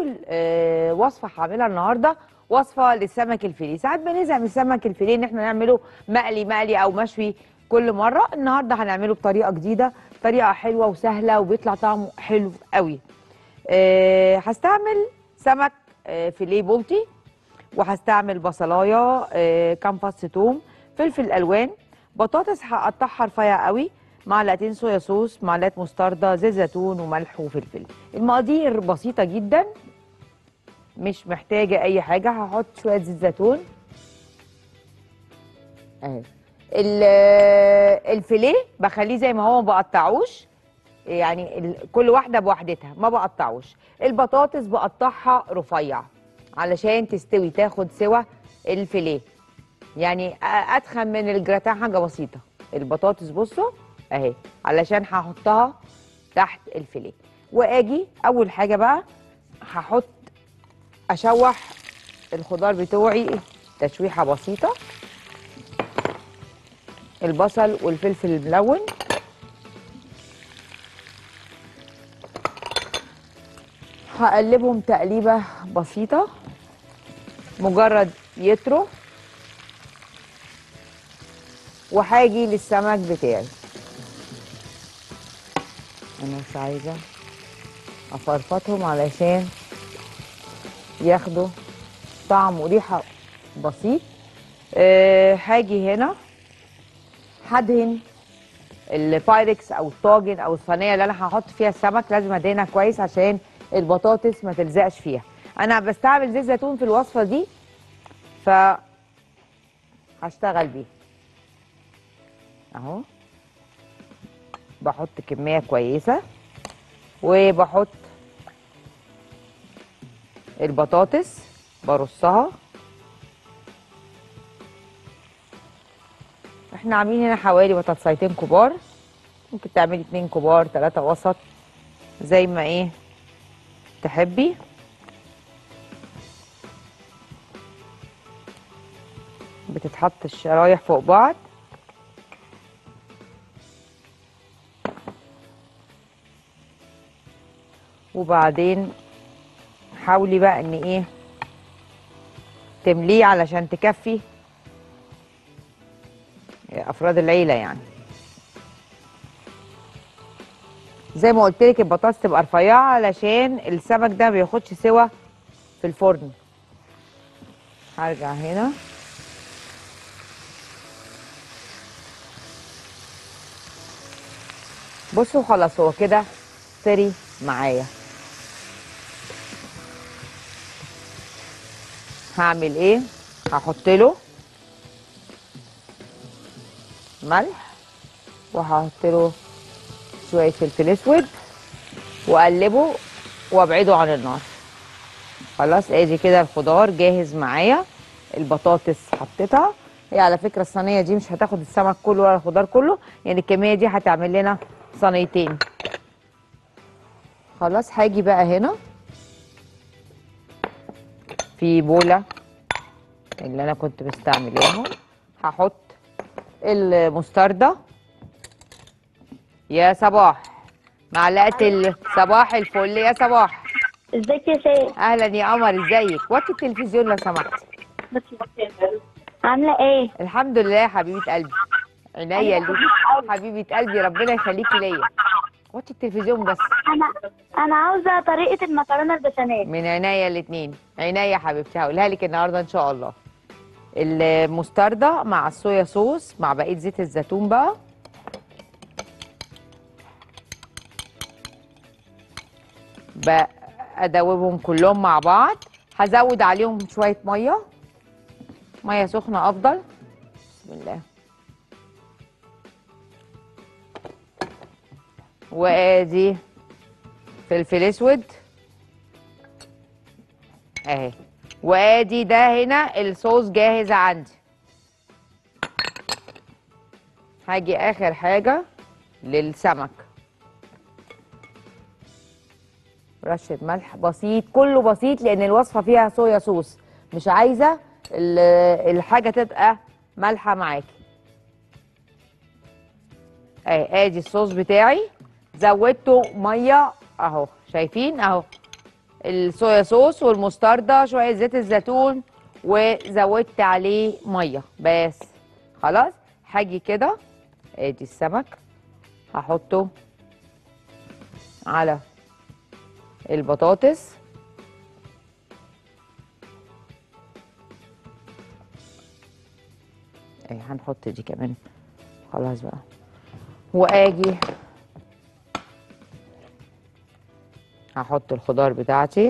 اول آه، وصفه هعملها النهارده وصفه للسمك الفيليه ساعات بنزهق من السمك الفيليه ان احنا نعمله مقلي مقلي او مشوي كل مره النهارده هنعمله بطريقه جديده طريقه حلوه وسهله وبيطلع طعمه حلو قوي آه، هستعمل سمك آه، فيليه بلطي وهستعمل بصلايه آه، كام فص توم فلفل الوان بطاطس هقطعها رفيع قوي معلقتين صويا صوص معلقه مستردة زيت زيتون وملح وفلفل المقادير بسيطه جدا مش محتاجه اي حاجه هحط شويه زيت زيتون اهي ال- الفيليه بخليه زي ما هو ما بقطعوش يعني ال- كل واحده بوحدتها ما بقطعوش البطاطس بقطعها رفيع علشان تستوي تاخد سوا الفيليه يعني أ- اتخن من الجراتان حاجه بسيطه البطاطس بصوا اهي علشان هحطها تحت الفيليه واجي اول حاجه بقى هحط اشوح الخضار بتوعي تشويحه بسيطه البصل والفلفل الملون هقلبهم تقليبه بسيطه مجرد يطروا وهاجي للسمك بتاعي انا مش عايزه افرفطهم علشان ياخدوا طعم وريحه بسيط أه هاجي هنا هدهن البايركس او الطاجن او الصينيه اللي انا هحط فيها السمك لازم ادهنها كويس عشان البطاطس ما تلزقش فيها انا بستعمل زيت زيتون في الوصفه دي ف هشتغل بيه اهو بحط كميه كويسه وبحط البطاطس برصها احنا عاملين هنا حوالي بطاطسيتين كبار ممكن تعملي اتنين كبار تلاتة وسط زي ما ايه تحبي بتتحط الشرايح فوق بعض وبعدين حاولي بقى ان ايه تمليه علشان تكفي افراد العيله يعني زي ما قلت لك البطاطس تبقى رفيعه علشان السمك ده ما بياخدش سوا في الفرن هرجع هنا بصوا خلاص هو كده سري معايا هعمل ايه هحط له ملح وهحط له شويه فلفل اسود واقلبه وابعده عن النار خلاص ادي كده الخضار جاهز معايا البطاطس حطيتها هي على فكره الصينيه دي مش هتاخد السمك كله ولا الخضار كله يعني الكميه دي هتعمل لنا صينيتين خلاص هاجي بقى هنا في بوله اللي انا كنت مستعملاهم هحط المستردة يا صباح معلقة ال- صباح الفل يا صباح ازيك يا سيد اهلا يا قمر ازيك وطي التلفزيون لو سمحت عامله ايه الحمد لله يا حبيبة قلبي عينيا ليك حبيبة قلبي ربنا يخليكي ليا وطي التلفزيون بس انا انا عاوزه طريقه المكرونه البشاميل من عينيا الاتنين عينيا يا حبيبتي هقولها لك النهارده ان شاء الله المستردة مع الصويا صوص مع بقية زيت الزيتون بقى ادوبهم كلهم مع بعض هزود عليهم شوية مية مية سخنة افضل بسم الله وادي فلفل اسود اهي وادي ده هنا الصوص جاهز عندي هاجي اخر حاجه للسمك رشه ملح بسيط كله بسيط لان الوصفه فيها صويا صوص مش عايزه ال- الحاجه تبقى مالحه معاكي اهي ادي الصوص بتاعي زودته ميه اهو شايفين اهو الصويا صوص والمستردة شويه زيت الزيتون وزودت عليه ميه بس خلاص هاجي كده ادي السمك هحطه على البطاطس ايه هنحط دي كمان خلاص بقى واجي هحط الخضار بتاعتي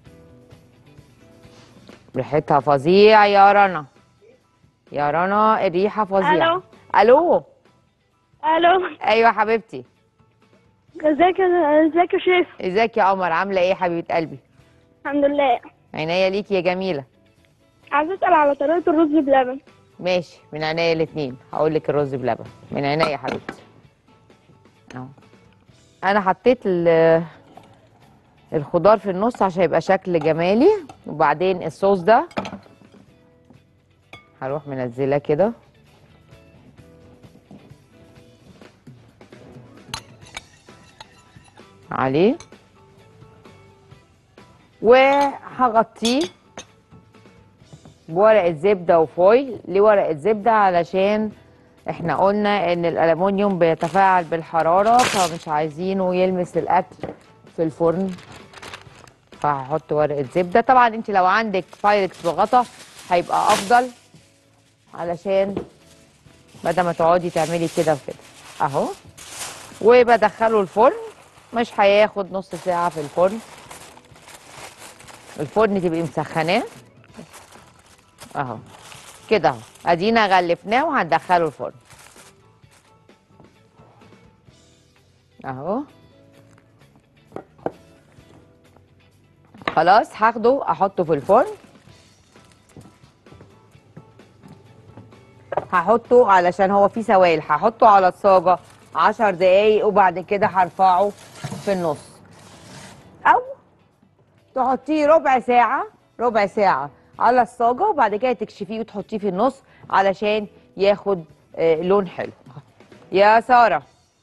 ريحتها فظيع يا رنا يا رنا الريحه فظيعه ألو. الو الو ايوه حبيبتي ازيك يا- ازيك يا شيف ازيك يا قمر عامله ايه يا حبيبه قلبي الحمد لله عينيا ليكي يا جميله عايز اسال على طريقه الرز بلبن ماشي من عينيا الاثنين هقول لك الرز بلبن من عينيا يا حبيبتي اهو انا حطيت ال- الخضار في النص عشان يبقى شكل جمالي وبعدين الصوص ده هروح منزلاه كده عليه وهغطيه بورقه زبده وفويل ليه ورقه زبده علشان احنا قلنا ان الالومنيوم بيتفاعل بالحراره فمش عايزينه يلمس الاكل في الفرن فهحط ورقه زبده طبعا انت لو عندك بايركس بغطا هيبقى افضل علشان بدل ما تقعدي تعملي كده وكده اهو وبدخله الفرن مش هياخد نص ساعه في الفرن الفرن تبقي مسخناه اهو كده اهو ادينا غلفناه وهندخله الفرن اهو خلاص هاخده احطه في الفرن هحطه علشان هو فيه سوائل هحطه على الصاجه عشر دقايق وبعد كده هرفعه في النص او تحطيه ربع ساعة ربع ساعة على الصاجة وبعد كده تكشفيه وتحطيه في النص علشان ياخد آه، لون حلو يا سارة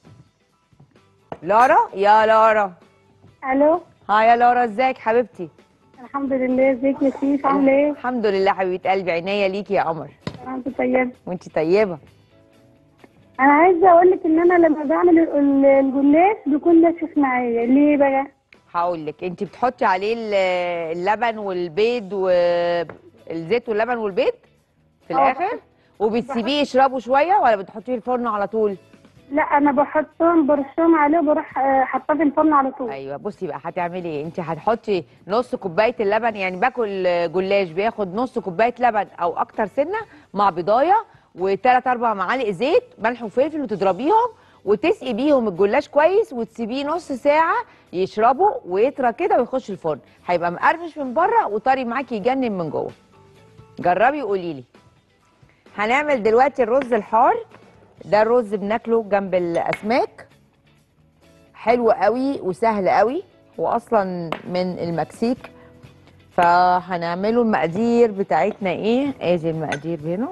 لارا يا لارا الو ها يا لارا ازيك حبيبتي الحمد لله ازيك يا شيف عامله ايه الحمد لله حبيبة قلبي عينيا ليكي يا قمر انت طيب وانتي طيبة انا عايزه اقول لك ان انا لما بعمل ال- الجلاش بيكون ناشف معايا ليه بقى هقول لك انت بتحطي عليه ال- اللبن والبيض والزيت واللبن والبيض في اه، الاخر وبتسيبيه يشربوا شويه ولا بتحطيه في الفرن على طول لا انا بحطهم برشهم عليه وبروح آه، حاطاه في الفرن على طول ايوه بصي بقى هتعملي ايه انت هتحطي نص كوبايه اللبن يعني باكل جلاش بياخد نص كوبايه لبن او اكتر سنه مع بضايه وثلاث اربع معالق زيت ملح وفلفل وتضربيهم وتسقي بيهم الجلاش كويس وتسيبيه نص ساعه يشربوا ويطرى كده ويخش الفرن هيبقى مقرمش من بره وطري معاكي يجنن من جوه جربي وقولي لي هنعمل دلوقتي الرز الحار ده الرز بناكله جنب الاسماك حلو قوي وسهل قوي هو اصلا من المكسيك فهنعمله المقادير بتاعتنا ايه ادي المقادير هنا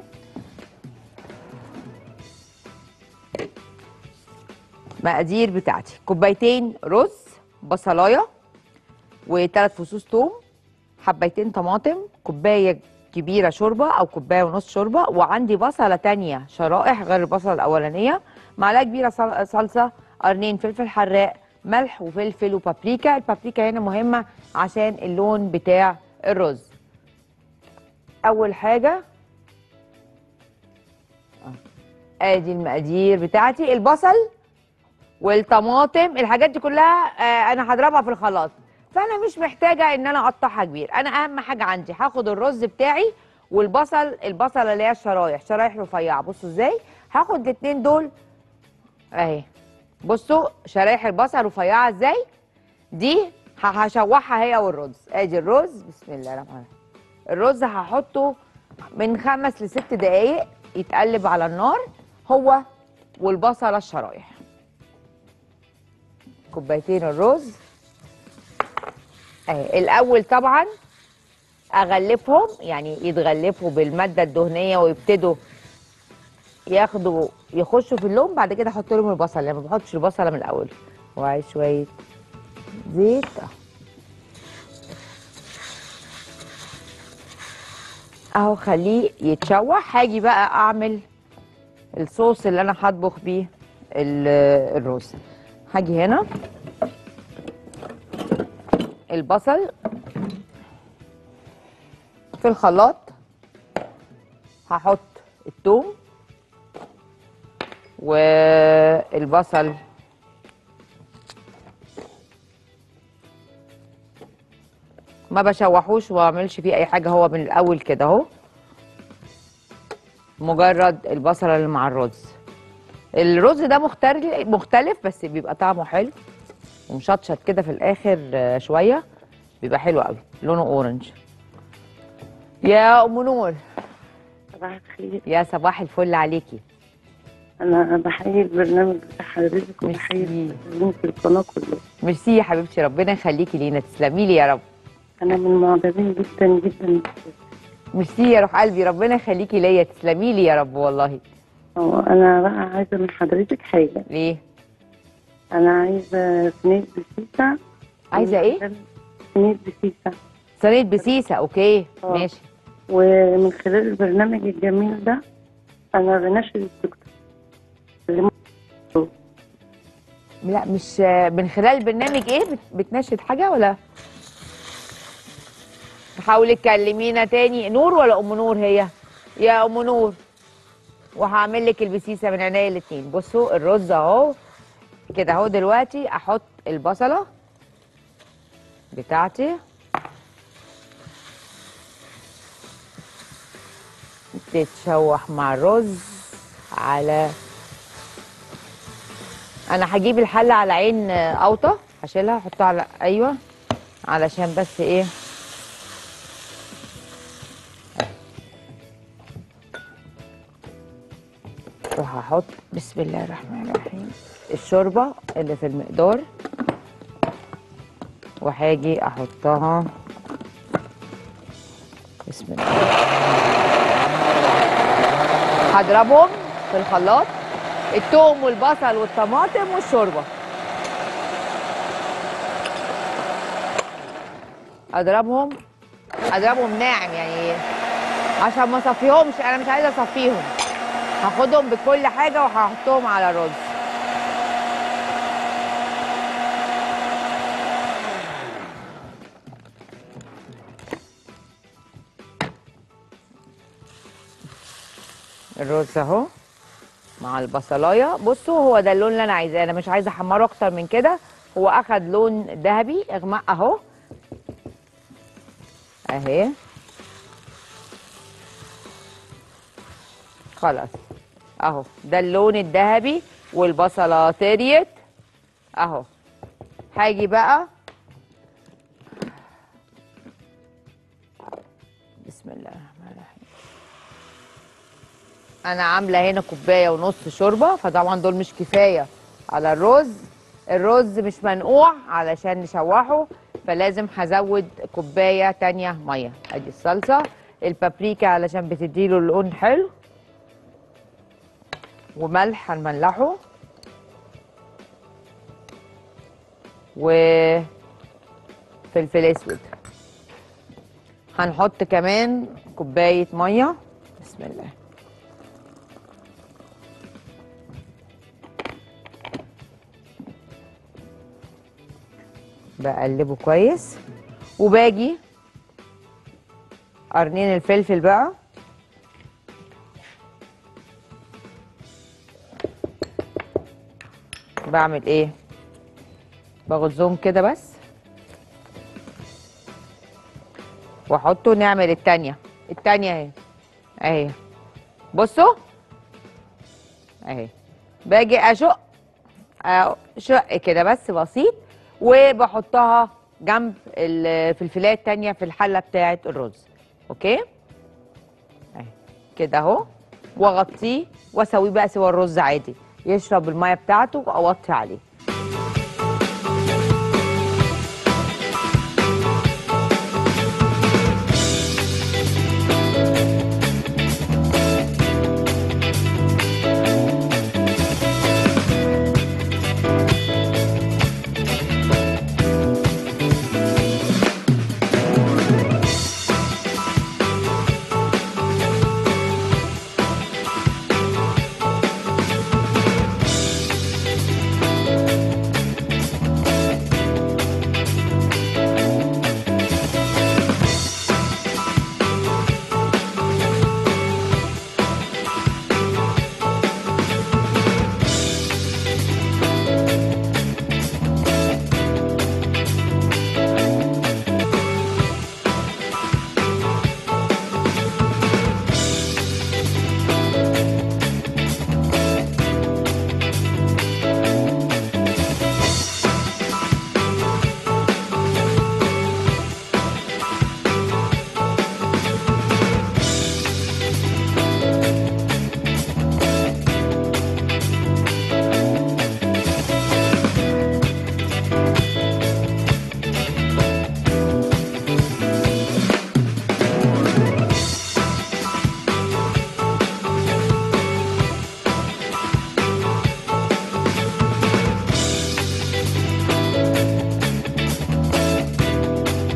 مقادير بتاعتي كوبايتين رز بصلايه وثلاث فصوص توم حبايتين طماطم كوبايه كبيره شوربه او كوبايه ونص شوربه وعندي بصله تانية شرائح غير البصله الاولانيه معلقه كبيره صل- صلصه قرنين فلفل حراق ملح وفلفل وبابريكا البابريكا هنا مهمه عشان اللون بتاع الرز اول حاجه آه. ادي المقادير بتاعتي البصل والطماطم الحاجات دي كلها آه انا هضربها في الخلاط فانا مش محتاجه ان انا اقطعها كبير انا اهم حاجه عندي هاخد الرز بتاعي والبصل البصله اللي هي الشرايح شرايح رفيعه بصوا ازاي هاخد الاتنين دول اهي بصوا شرايح البصل رفيعه ازاي دي ه- هشوحها هي والرز ادي الرز بسم الله الرحمن الرحيم الرز هحطه من خمس لست دقايق يتقلب على النار هو والبصله الشرايح كوبايتين الرز اهي الاول طبعا اغلفهم يعني يتغلفوا بالماده الدهنيه ويبتدوا ياخدوا يخشوا في اللون بعد كده احط لهم البصل يعني ما بحطش البصله من الاول وعايز شويه زيت أهو. اهو خليه يتشوح هاجي بقى اعمل الصوص اللي انا هطبخ بيه ال- الرز هاجي هنا البصل في الخلاط هحط الثوم والبصل ما بشوحوش وما بعملش فيه اي حاجه هو من الاول كده اهو مجرد البصله اللي مع الرز الرز ده مختلف مختلف بس بيبقى طعمه حلو ومشطشط كده في الاخر آه، شويه بيبقى حلو قوي لونه اورنج يا ام نور صباح الخير يا صباح الفل عليكي انا بحيي البرنامج بتاع حضرتك ميرسي. وبحيي المشاهدين في القناه كله ميرسي يا حبيبتي ربنا يخليكي لينا تسلمي لي يا رب انا من المعجبين جدا جدا ميرسي يا روح قلبي ربنا يخليكي ليا تسلمي لي يا رب والله هو انا بقى عايزه من حضرتك حاجه ليه انا عايزه صينيه بسيسه عايزه ايه صينيه بسيسه صينيه بسيسه اوكي آه. ماشي ومن خلال البرنامج الجميل ده انا بناشد الدكتور اللي لا مش من خلال البرنامج ايه بت- بتنشد حاجه ولا حاولي تكلمينا تاني نور ولا ام نور هي يا ام نور وهعمل لك البسيسه من عينيا الاتنين بصوا الرز اهو كده اهو دلوقتي احط البصله بتاعتي تتشوح مع الرز على انا هجيب الحله على عين اوطه هشيلها احطها على ايوه علشان بس ايه وهحط بسم الله الرحمن الرحيم الشوربه اللي في المقدار وهاجي احطها بسم الله هضربهم في الخلاط الثوم والبصل والطماطم والشوربه اضربهم اضربهم ناعم يعني عشان ما اصفيهمش انا مش عايزه اصفيهم هاخدهم بكل حاجه وهحطهم على الرز الرز اهو مع البصلايه بصوا هو ده اللون اللي انا عايزاه انا مش عايزه احمره اكتر من كده هو اخد لون ذهبي اغماء اهو اهي خلاص اهو ده اللون الذهبي والبصله طريت اهو هاجي بقى بسم الله الرحمن الرحيم انا عامله هنا كوبايه ونص شوربه فطبعا دول مش كفايه على الرز الرز مش منقوع علشان نشوحه فلازم هزود كوبايه تانية ميه ادي الصلصه البابريكا علشان بتديله لون حلو وملح هنملحه وفلفل اسود هنحط كمان كوبايه ميه بسم الله بقلبه كويس وباجي قرنين الفلفل بقى بعمل ايه بغزهم كده بس واحطه نعمل التانية التانية اهي اهي بصوا اهي باجي اشق أهو شق كده بس بسيط وبحطها جنب الفلفلايه التانية في الحله بتاعه الرز اوكي اهي كده اهو واغطيه واسويه بقى سوا الرز عادي يشرب الميه بتاعته واوطي عليه